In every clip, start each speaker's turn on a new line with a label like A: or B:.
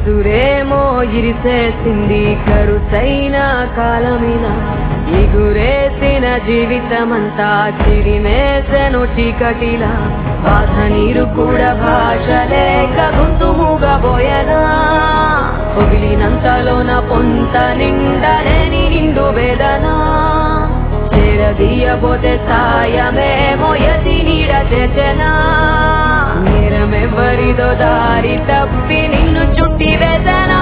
A: ఉసురేమో ఇరిసేసింది కరుసైన కాలమిన ఎగురేసిన జీవితమంతా చిరిమేసెను చీకటిలా బాధ నీరు కూడా భాష లేక గొంతు మూగబోయనా పొగిలినంతలోన పొంత నిండలేని నిండు వేదనా చేరదీయబోతే సాయమేమో యతి నీడ చేచెనా నేరమెవ్వరిదో దారి తప్పి నిన్ను చుట్టి వేదనా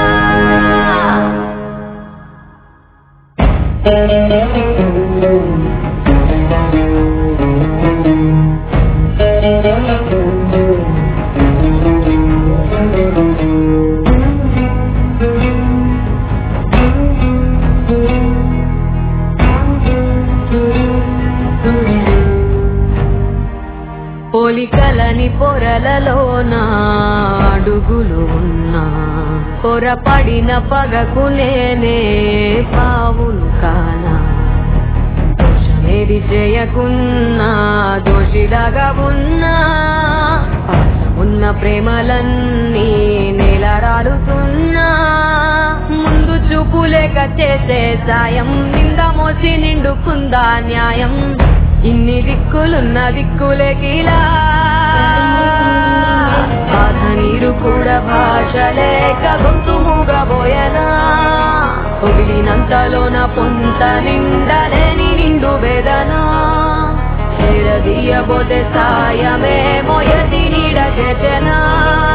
A: పోలికలని పొరలలోన అడుగులు ఉన్నా పొరపడిన పగకు నేనే పావులు కానా దోషమేది చేయకున్నా దోషిలాగా ఉన్నా ఉన్న ప్రేమలన్నీ నేలరాలుతున్నా ముందు చూపు లేక చేసే సాయం నింద మోసి నిండుకుందా న్యాయం ఇన్ని దిక్కులున్న దిక్కులేకిలా బాధ నీరు కూడా భాష లేక గొంతు మూగబోయనా పొగిలినంతలోన పొంత నిండలేని నిండు వేదనా చేరదీయబోతే సాయమేమో యతి నీడ చేచెనా